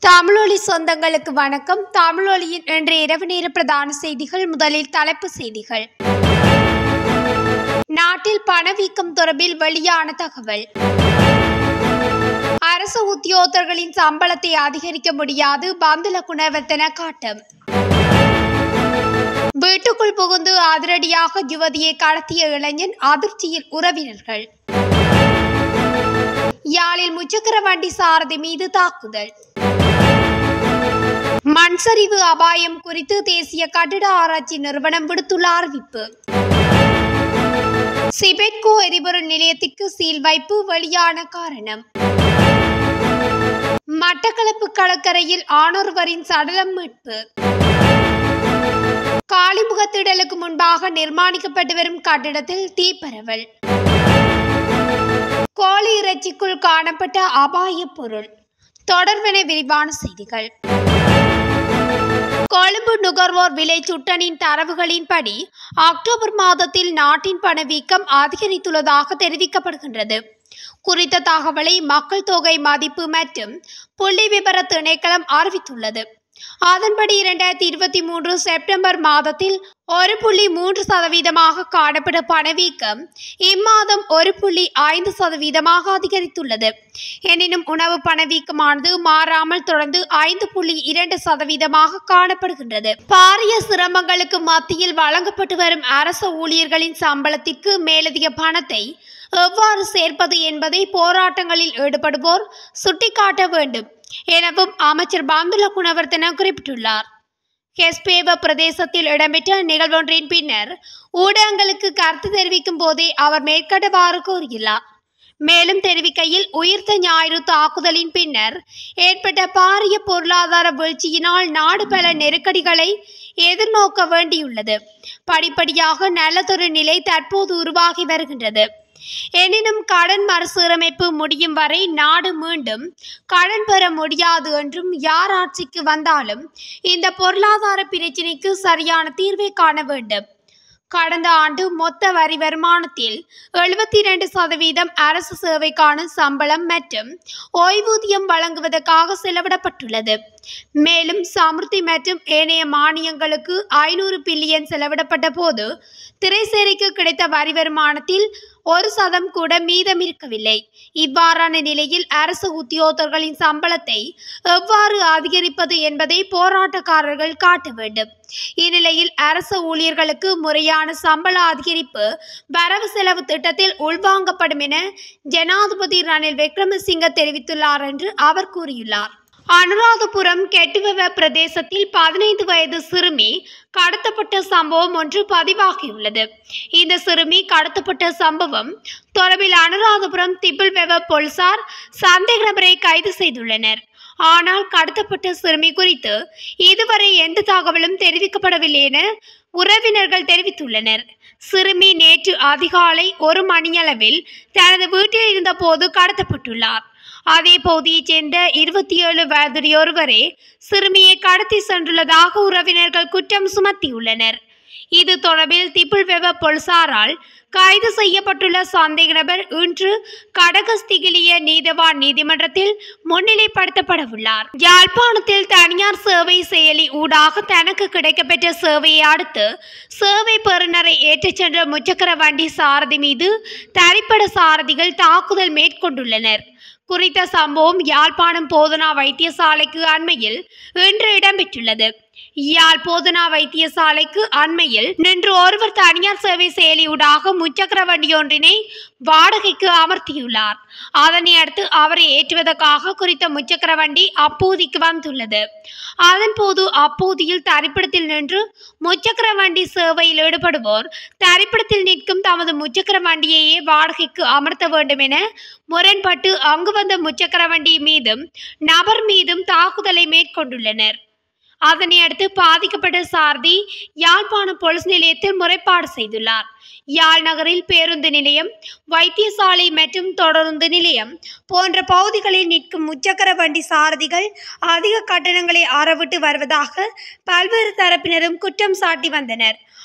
தமிழொலி சொந்தங்களுக்கு வணக்கம் தமிழொலியின் இன்றைய இரவு நேர பிரதான செய்திகள் முதலில் தலைப்பு செய்திகள் நாட்டில் பணவீக்கம் தொடர்பில் வெளியான தகவல் அரசு உத்தியோகத்தர்களின் சம்பளத்தை அதிகரிக்க முடியாது பந்துல குணவர்த்தன காட்டம் வீட்டுக்குள் புகுந்து அதிரடியாக யுவதியை கடத்திய இளைஞன் அதிர்ச்சியில் உறவினர்கள் யாழில் முச்சக்கர வண்டி சாரதி மீது தாக்குதல் மண் சரிவு அபாயம் குறித்து தேசிய கட்டிட ஆராய்ச்சி நிறுவனம் விடுத்துள்ள அறிவிப்பு சிபெட்கோ எரிபொருள் நிலையத்திற்கு சீல் வைப்பு வெளியான காரணம் மட்டக்களப்பு கடற்கரையில் ஆணொருவரின் சடலம் மீட்பு காளிமுகத்திடலுக்கு முன்பாக நிர்மாணிக்கப்பட்டு வரும் கட்டிடத்தில் தீப்பரவல் கோழி இறைச்சிக்குள் காணப்பட்ட அபாய பொருள் தொடர்பென விரிவான செய்திகள் கொழும்பு நுகர்வோர் விலை சுட்டனின் தரவுகளின்படி அக்டோபர் மாதத்தில் நாட்டின் பணவீக்கம் அதிகரித்துள்ளதாக தெரிவிக்கப்படுகின்றது குறித்த தகவலை மக்கள் தொகை மதிப்பு மற்றும் புள்ளி விவர திணைக்களம் அறிவித்துள்ளது அதன்படி இரண்டாயிரத்தி இருபத்தி மூன்று செப்டம்பர் மாதத்தில் ஒரு புள்ளி மூன்று சதவீதமாக காணப்படும் பணவீக்கம் இம்மாதம் ஒரு புள்ளி ஐந்து சதவீதமாக அதிகரித்துள்ளது எனினும் உணவு பணவீக்கமானது மாறாமல் தொடர்ந்து ஐந்து புள்ளி இரண்டு சதவீதமாக காணப்படுகின்றது பாரிய சிரமங்களுக்கு மத்தியில் வழங்கப்பட்டு வரும் அரசு ஊழியர்களின் சம்பளத்திற்கு மேலதிக பணத்தை எவ்வாறு சேர்ப்பது என்பதை போராட்டங்களில் ஈடுபடுவோர் சுட்டிக்காட்ட வேண்டும் எனவும் அமைச்சர் பந்துல குணவர்த்தன குறிப்பிட்டுள்ளார் ஹெஸ்பேவ பிரதேசத்தில் இடம்பெற்ற நிகழ்வொன்றின் பின்னர் ஊடகங்களுக்கு கருத்து தெரிவிக்கும் போதே அவர் மேற்கண்டவாறு கூறியுள்ளார் மேலும் தெரிவிக்கையில் உயிர்த்த ஞாயிறு தாக்குதலின் பின்னர் ஏற்பட்ட பாரிய பொருளாதார வீழ்ச்சியினால் நாடு பல நெருக்கடிகளை எதிர்நோக்க வேண்டியுள்ளது படிப்படியாக நல்லதொரு நிலை தற்போது உருவாகி வருகின்றது எனினும் கடன் மறுசீரமைப்பு முடியும் வரை நாடு மீண்டும் கடன் பெற முடியாது என்றும் யார் ஆட்சிக்கு வந்தாலும் இந்த பொருளாதார பிரச்சினைக்கு சரியான தீர்வை காண வேண்டும் கடந்த ஆண்டு மொத்த வரி வருமானத்தில் எழுபத்தி இரண்டு சதவீதம் அரசு சேவைக்கான சம்பளம் மற்றும் ஓய்வூதியம் வழங்குவதற்காக செலவிடப்பட்டுள்ளது மேலும் சமிருத்தி மற்றும் ஏனைய மானியங்களுக்கு ஐநூறு பில்லியன் செலவிடப்பட்ட போது திரைசேரிக்கு கிடைத்த வரி வருமானத்தில் ஒரு சதம் கூட மீதம் இருக்கவில்லை இவ்வாறான நிலையில் அரசு உத்தியோகத்தர்களின் சம்பளத்தை எவ்வாறு அதிகரிப்பது என்பதை போராட்டக்காரர்கள் காட்ட வேண்டும் இந்நிலையில் அரசு ஊழியர்களுக்கு முறையான சம்பள அதிகரிப்பு வரவு செலவு திட்டத்தில் உள்வாங்கப்படும் என ஜனாதிபதி ரணில் விக்ரமசிங்க தெரிவித்துள்ளார் என்று அவர் கூறியுள்ளார் அனுராதபுரம் கெட்டுவெவ பிரதேசத்தில் பதினைந்து வயது சிறுமி கடத்தப்பட்ட சம்பவம் ஒன்று பதிவாகியுள்ளது இந்த சிறுமி கடத்தப்பட்ட சம்பவம் தொடர்பில் அனுராதபுரம் திபிள்வெவ போலீசார் சந்தேக நபரை கைது செய்துள்ளனர் ஆனால் கடத்தப்பட்ட சிறுமி குறித்து இதுவரை எந்த தகவலும் தெரிவிக்கப்படவில்லை என உறவினர்கள் தெரிவித்துள்ளனர் சிறுமி நேற்று அதிகாலை ஒரு மணியளவில் தனது வீட்டில் இருந்தபோது கடத்தப்பட்டுள்ளார் அதே பகுதியைச் சேர்ந்த இருபத்தி ஏழு வயதுடையொருவரே சிறுமியை கடத்தி சென்றுள்ளதாக உறவினர்கள் குற்றம் சுமத்தியுள்ளனர் இது தொடர்பில் திப்புள்வெவ போலீசாரால் கைது செய்யப்பட்டுள்ள சந்தேக நபர் இன்று கடகஸ்திகிலிய நீதவான் நீதிமன்றத்தில் முன்னிலைப்படுத்தப்படவுள்ளார் யாழ்ப்பாணத்தில் தனியார் சேவை செயலி ஊடாக தனக்கு கிடைக்கப்பெற்ற சேவையை அடுத்து சேவை பெறுநரை ஏற்றிச் சென்ற முச்சக்கர வண்டி சாரதி மீது தனிப்பட சாரதிகள் தாக்குதல் மேற்கொண்டுள்ளனர் குறித்த சம்பவம் யாழ்ப்பாணம் போதனா வைத்தியசாலைக்கு அண்மையில் இன்று இடம்பெற்றுள்ளது யாழ் போதனா வைத்தியசாலைக்கு அண்மையில் நின்று ஒருவர் தனியார் சேவை செயலியூடாக முச்சக்கர வண்டியொன்றினை வாடகைக்கு அமர்த்தியுள்ளார் அதனை அடுத்து அவரை ஏற்றுவதற்காக குறித்த முச்சக்கர வண்டி அப்போதிக்கு வந்துள்ளது அதன் போது அப்போதியில் தரிப்பிடத்தில் நின்று முச்சக்கர வண்டி சேவையில் ஈடுபடுவோர் தரிப்பிடத்தில் நிற்கும் தமது முச்சக்கர வண்டியையே வாடகைக்கு அமர்த்த வேண்டும் என முரண்பட்டு அங்கு வந்த முச்சக்கர வண்டி மீதும் நபர் மீதும் தாக்குதலை மேற்கொண்டுள்ளனர் அதனை அடுத்து பாதிக்கப்பட்ட சாரதி யாழ்ப்பாணம் போலீஸ் நிலையத்தில் முறைப்பாடு செய்துள்ளார் யாழ் நகரில் பேருந்து நிலையம் வைத்தியசாலை மற்றும் தொடருந்து நிலையம் போன்ற பகுதிகளில் நிற்கும் முச்சக்கர வண்டி சாரதிகள் அதிக கட்டணங்களை அறவிட்டு வருவதாக பல்வேறு தரப்பினரும் குற்றம் சாட்டி வந்தனர்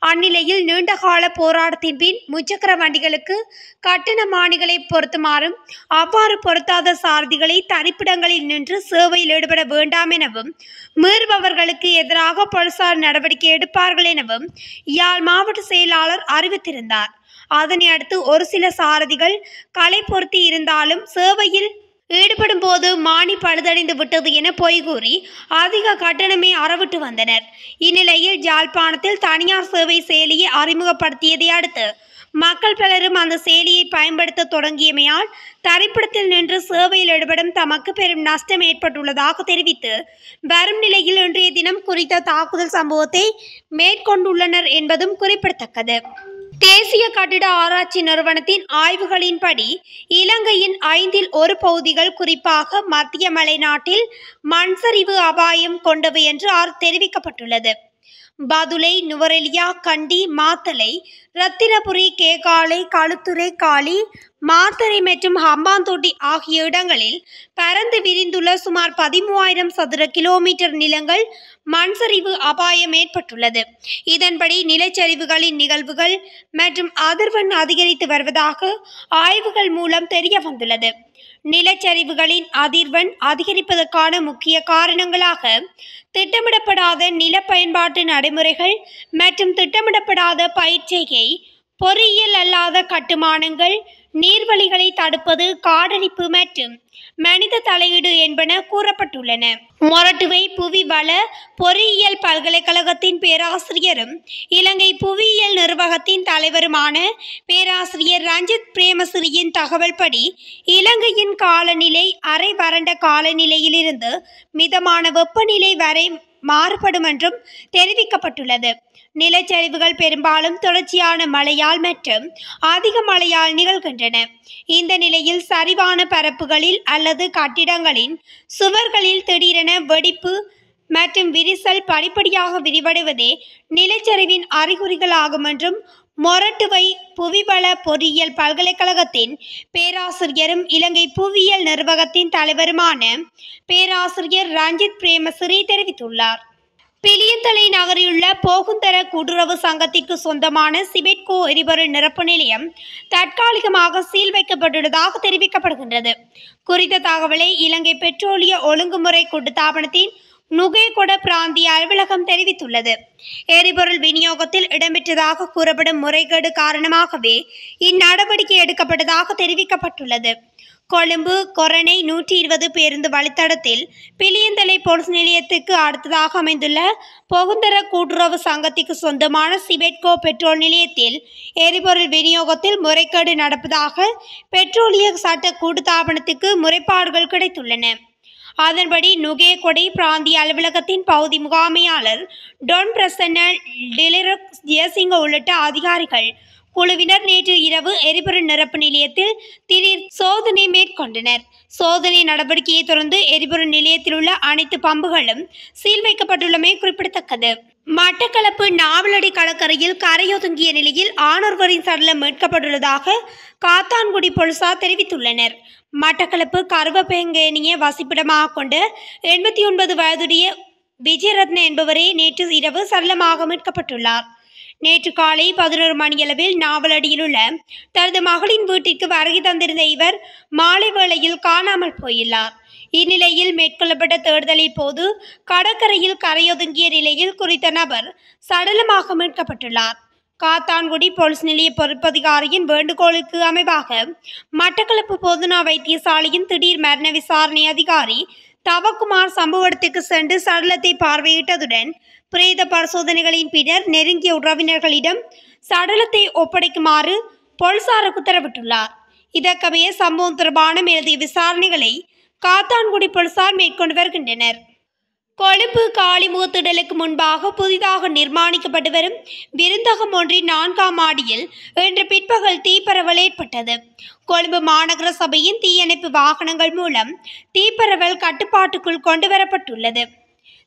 அந்நிலையில் நீண்டகால போராட்டத்தின் பின் முச்சக்கர வண்டிகளுக்கு கட்டண மானிகளை பொருத்துமாறும் அவ்வாறு பொருத்தாத சாரதிகளை தரிப்பிடங்களில் நின்று சேவையில் ஈடுபட வேண்டாம் எனவும் மீறுபவர்களுக்கு எதிராக போலீசார் நடவடிக்கை எடுப்பார்கள் எனவும் யாழ் மாவட்ட செயலாளர் அறிவித்திருந்தார் அதனை அடுத்து ஒரு சில சாரதிகள் களை பொருத்தி இருந்தாலும் சேவையில் ஈடுபடும் போது மானி பழுதடைந்து விட்டது என பொய் கூறி அதிக கட்டணமே அறவிட்டு வந்தனர் இந்நிலையில் யாழ்ப்பாணத்தில் தனியார் சேவை செயலியை அறிமுகப்படுத்தியதை அடுத்து மக்கள் பலரும் அந்த செயலியை பயன்படுத்த தொடங்கியமையால் தரிப்பிடத்தில் நின்று சேவையில் ஈடுபடும் தமக்கு பெரும் நஷ்டம் ஏற்பட்டுள்ளதாக தெரிவித்து வரும் நிலையில் இன்றைய தினம் குறித்த தாக்குதல் சம்பவத்தை மேற்கொண்டுள்ளனர் என்பதும் குறிப்பிடத்தக்கது தேசிய கட்டிட ஆராய்ச்சி நிறுவனத்தின் ஆய்வுகளின்படி இலங்கையின் ஐந்தில் ஒரு பகுதிகள் குறிப்பாக மத்திய மலைநாட்டில் மண் சரிவு அபாயம் கொண்டவை என்று ஆர் தெரிவிக்கப்பட்டுள்ளது பதுளை நுவரெலியா கண்டி மாத்தலை ரத்தினபுரி கேகாலை களுத்துறை காளி மாத்தறை மற்றும் ஹம்பாந்தோட்டி ஆகிய இடங்களில் பரந்து விரிந்துள்ள சுமார் பதிமூவாயிரம் சதுர கிலோமீட்டர் நிலங்கள் மண் சரிவு அபாயம் ஏற்பட்டுள்ளது இதன்படி நிலச்சரிவுகளின் நிகழ்வுகள் மற்றும் அதிர்வெண் அதிகரித்து வருவதாக ஆய்வுகள் மூலம் தெரிய வந்துள்ளது நிலச்சரிவுகளின் அதிர்வெண் அதிகரிப்பதற்கான முக்கிய காரணங்களாக திட்டமிடப்படாத நில பயன்பாட்டு நடைமுறைகள் மற்றும் திட்டமிடப்படாத பயிர்ச்செய்கை பொறியியல் அல்லாத கட்டுமானங்கள் நீர்வழிகளை தடுப்பது காடழிப்பு மற்றும் மனித தலையீடு என்பன கூறப்பட்டுள்ளன மொரட்டுவை புவி வள பொறியியல் பல்கலைக்கழகத்தின் பேராசிரியரும் இலங்கை புவியியல் நிர்வாகத்தின் தலைவருமான பேராசிரியர் ரஞ்சித் பிரேமசிறியின் தகவல்படி இலங்கையின் காலநிலை அரை வறண்ட காலநிலையிலிருந்து மிதமான வெப்பநிலை வரை மாறுபடும் என்றும் தெரிவிக்கப்பட்டுள்ளது நிலச்சரிவுகள் பெரும்பாலும் தொடர்ச்சியான மழையால் மற்றும் அதிக மழையால் நிகழ்கின்றன இந்த நிலையில் சரிவான பரப்புகளில் அல்லது கட்டிடங்களின் சுவர்களில் திடீரென வெடிப்பு மற்றும் விரிசல் படிப்படியாக விரிவடைவதே நிலச்சரிவின் அறிகுறிகளாகும் என்றும் மொரட்டுவை புவிவள பொறியியல் பல்கலைக்கழகத்தின் பேராசிரியரும் இலங்கை புவியியல் நிர்வாகத்தின் தலைவருமான பேராசிரியர் ரஞ்சித் பிரேமசிறி தெரிவித்துள்ளார் பிலியந்தலை நகரிலுள்ள போகுந்தர கூட்டுறவு சங்கத்திற்கு சொந்தமான சிபெட்கோ எரிபொருள் நிரப்பு நிலையம் தற்காலிகமாக சீல் வைக்கப்பட்டுள்ளதாக தெரிவிக்கப்படுகின்றது குறித்த தகவலை இலங்கை பெட்ரோலிய ஒழுங்குமுறை கூட்டுத்தாபனத்தின் நுகேகொட பிராந்திய அலுவலகம் தெரிவித்துள்ளது எரிபொருள் விநியோகத்தில் இடம்பெற்றதாக கூறப்படும் முறைகேடு காரணமாகவே இந்நடவடிக்கை எடுக்கப்பட்டதாக தெரிவிக்கப்பட்டுள்ளது கொழும்பு கொரணை நூற்றி இருபது பேருந்து வழித்தடத்தில் பிலியந்தலை போலீஸ் நிலையத்துக்கு அடுத்ததாக அமைந்துள்ள பொகுந்தர கூட்டுறவு சங்கத்திற்கு சொந்தமான சிபெட்கோ பெட்ரோல் நிலையத்தில் எரிபொருள் விநியோகத்தில் முறைகேடு நடப்பதாக பெட்ரோலிய சட்ட கூட்டுத்தாபனத்துக்கு முறைப்பாடுகள் கிடைத்துள்ளன அதன்படி நுகேகொடை பிராந்திய அலுவலகத்தின் பகுதி முகாமையாளர் டொன் பிரசன்ன டிலிரக் ஜெயசிங்க உள்ளிட்ட அதிகாரிகள் குழுவினர் நேற்று இரவு எரிபொருள் நிரப்பு நிலையத்தில் திடீர் சோதனை மேற்கொண்டனர் சோதனை நடவடிக்கையை தொடர்ந்து எரிபொருள் நிலையத்தில் உள்ள அனைத்து பம்புகளும் சீல் வைக்கப்பட்டுள்ளமை குறிப்பிடத்தக்கது மட்டக்களப்பு நாவலடி கடற்கரையில் கரையொதுங்கிய நிலையில் ஆணொருவரின் சடலம் மீட்கப்பட்டுள்ளதாக காத்தான்குடி போலீசார் தெரிவித்துள்ளனர் மட்டக்களப்பு கருவப்பெங்கேனிய வசிப்பிடமாக கொண்ட எண்பத்தி ஒன்பது வயதுடைய விஜயரத்ன என்பவரே நேற்று இரவு சடலமாக மீட்கப்பட்டுள்ளார் நேற்று காலை பதினோரு மணியளவில் நாவலடியில் உள்ள தனது மகளின் வீட்டிற்கு வருகை தந்திருந்த இவர் மாலை வேளையில் காணாமல் போயுள்ளார் இந்நிலையில் மேற்கொள்ளப்பட்ட தேடுதலின் போது கடற்கரையில் கரையொதுங்கிய நிலையில் குறித்த நபர் சடலமாக மீட்கப்பட்டுள்ளார் காத்தான்குடி போலீஸ் நிலைய பொறுப்பதிகாரியின் வேண்டுகோளுக்கு அமைவாக மட்டக்களப்பு பொதுநா வைத்தியசாலையின் திடீர் மரண விசாரணை அதிகாரி தவக்குமார் சம்பவ இடத்துக்கு சென்று சடலத்தை பார்வையிட்டதுடன் பிரேத பரிசோதனைகளின் பின்னர் நெருங்கிய உறவினர்களிடம் சடலத்தை ஒப்படைக்குமாறு போலீசாருக்கு உத்தரவிட்டுள்ளார் இதற்கமைய சம்பவம் தொடர்பான மேலதிக விசாரணைகளை காத்தான்குடி போலீசார் மேற்கொண்டு வருகின்றனர் கொழும்பு காளிமுகத்திடலுக்கு முன்பாக புதிதாக நிர்மாணிக்கப்பட்டு வரும் விருந்தகம் ஒன்றின் நான்காம் மாடியில் இன்று பிற்பகல் தீப்பரவல் ஏற்பட்டது கொழும்பு மாநகர சபையின் தீயணைப்பு வாகனங்கள் மூலம் தீப்பரவல் கட்டுப்பாட்டுக்குள் கொண்டு வரப்பட்டுள்ளது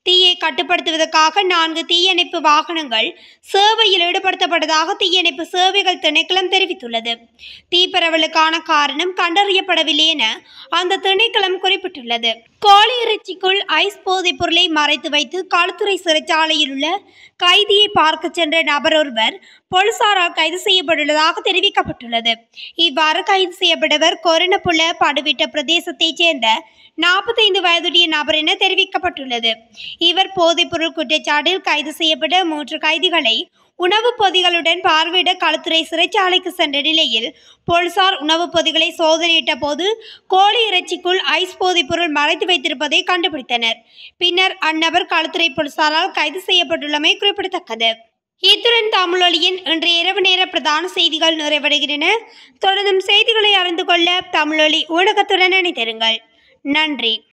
தீயை கட்டுப்படுத்துவதற்காக நான்கு தீயணைப்பு வாகனங்கள் சேவையில் ஈடுபடுத்தப்பட்டதாக தீயணைப்பு சேவைகள் திணைக்களம் தெரிவித்துள்ளது தீப்பரவலுக்கான காரணம் கண்டறியப்படவில்லை என அந்த திணைக்களம் குறிப்பிட்டுள்ளது கோழி இறைச்சிக்குள் ஐஸ் போதைப் பொருளை மறைத்து வைத்து களுத்துறை சிறைச்சாலையில் உள்ள கைதியை பார்க்க சென்ற நபர் ஒருவர் போலீசாரால் கைது செய்யப்பட்டுள்ளதாக தெரிவிக்கப்பட்டுள்ளது இவ்வாறு கைது செய்யப்பட்டவர் கொரணப்புல படுவிட்ட பிரதேசத்தைச் சேர்ந்த நாற்பத்தைந்து வயதுடைய நபர் என தெரிவிக்கப்பட்டுள்ளது இவர் போதைப்பொருள் குற்றச்சாட்டில் கைது செய்யப்பட்ட மூன்று கைதிகளை உணவுப் பொதிகளுடன் பார்வையிட களுத்துறை சிறைச்சாலைக்கு சென்ற நிலையில் போலீசார் உணவுப் பொதிகளை சோதனையிட்ட போது கோழி இறைச்சிக்குள் ஐஸ் போதைப்பொருள் மறைத்து வைத்திருப்பதை கண்டுபிடித்தனர் பின்னர் அந்நபர் களுத்துறை போலீசாரால் கைது செய்யப்பட்டுள்ளமை குறிப்பிடத்தக்கது இத்துடன் தமிழொலியின் இன்றைய இரவு நேர பிரதான செய்திகள் நிறைவடைகின்றன தொடர்ந்தும் செய்திகளை அறிந்து கொள்ள தமிழொலி ஊடகத்துடன் இணைந்திருங்கள் நன்றி